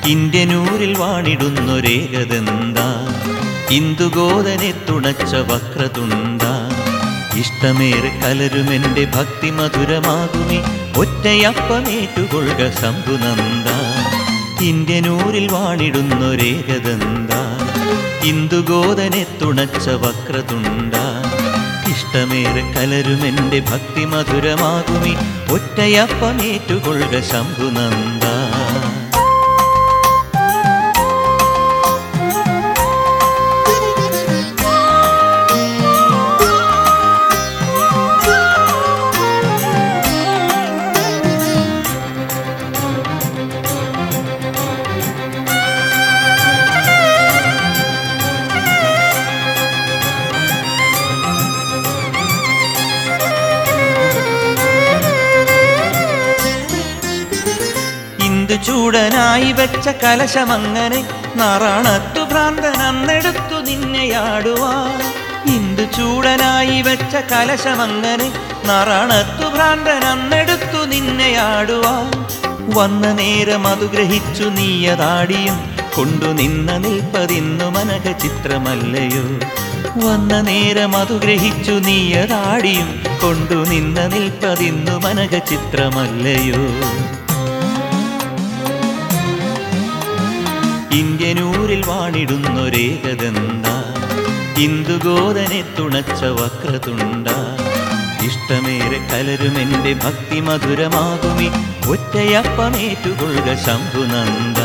ഇന്ത്യനൂരിൽ വാണിടുന്നൊരേകതെന്താ ഇന്ദുഗോതനെ തുണച്ച വക്രതുണ്ട ഇഷ്ടമേറെ കലരുമെന്റെ ഭക്തി മധുരമാകുമി ഒറ്റയപ്പമേറ്റുകൊള്ളുക ശംഭുനന്ദ ഇന്ത്യനൂരിൽ വാണിടുന്നൊരേകതെന്താ ഇന്ദുഗോതനെ തുണച്ച വക്രതുണ്ട ഇഷ്ടമേറെ കലരുമെന്റെ ഭക്തി മധുരമാകുമി ഒറ്റയപ്പമേറ്റുകൊള്ളുക ശംഭുനന്ദ ഇന്ദു ചൂടനായി വെച്ച കലശമങ്ങനെ നാറാണത്തു ഭ്രാന്തൻ അന്നെടുത്തു നിന്നെയാടുവാൻ ഇന്ദു ചൂടനായി വെച്ച കലശമങ്ങനെ നാറാണത്തു ഭ്രാന്തൻ അന്നെടുത്തു നിന്നെയാടുവാൻ വന്ന നേരം അതു ഗ്രഹിച്ചു നീയതാടിയും കൊണ്ടു നിന്ന നിൽപ്പതിന്നു മനക ചിത്രമല്ലയോ വന്ന നേരം അതു ഗ്രഹിച്ചു നീയതാടിയും കൊണ്ടു നിന്ന നിൽപ്പതിന്നു മനക ചിത്രമല്ലയോ ഇന്ത്യനൂരിൽ വാണിടുന്നൊരേകതെന്ത ഇന്ദുഗോതനെ തുണച്ച വക്രതുണ്ട ഇഷ്ടമേറെ കലരുമെന്റെ ഭക്തി മധുരമാകുമി ഒറ്റയപ്പമേറ്റുകൊള്ളുക ശംഭുനന്ദ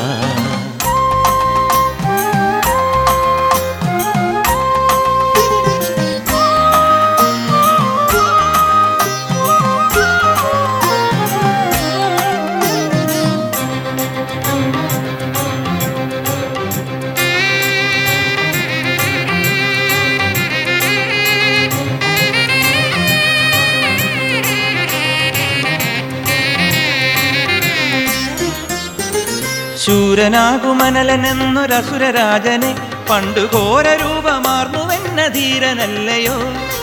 ശൂരനാകുമനലനെന്നൊരസുരരാജനെ പണ്ടു ഘോര രൂപമാർന്നുവെന്ന ധീരനല്ലയോ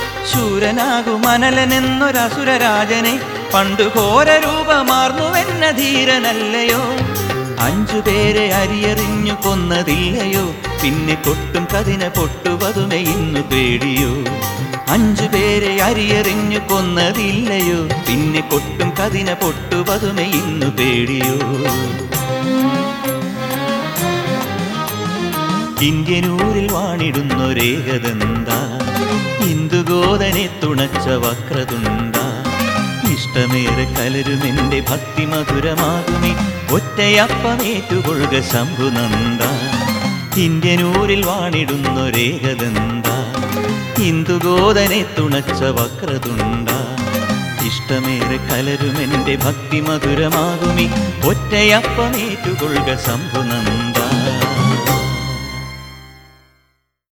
ശൂരനാകുമനലനെന്നൊരസുരരാജനെ പണ്ടു ഘോര രൂപമാർന്നുവെന്ന ധീരനല്ലയോ അഞ്ചു പേരെ അരിയറിഞ്ഞു കൊന്നതില്ലയോ പിന്നെ കൊട്ടും കതിന പൊട്ടുവതുമെ ഇന്നു പേടിയോ അഞ്ചു പേരെ അരിയറിഞ്ഞു കൊന്നതില്ലയോ പിന്നെ കൊട്ടും കതിന പൊട്ടുവതുമെ ഇന്നു പേടിയോ ഇന്ത്യനൂരിൽ വാണിടുന്നൊരേകതെന്താ ഇന്ദുഗോതനെ തുണച്ച വക്രതുണ്ട ഇഷ്ടമേറെ കലരുമെന്റെ ഭക്തി മധുരമാകുമി ഒറ്റയപ്പമേറ്റുകൊള്ളുക ശംഭുനന്ദ ഇന്ത്യനൂരിൽ വാണിടുന്നൊരേകതെന്താ ഇന്ദുഗോതനെ തുണച്ച വക്രതുണ്ട ഇഷ്ടമേറെ കലരുമെന്റെ ഭക്തി മധുരമാകുമി ഒറ്റയപ്പമേറ്റുകൊള്ളുക ശംഭുനന്ദ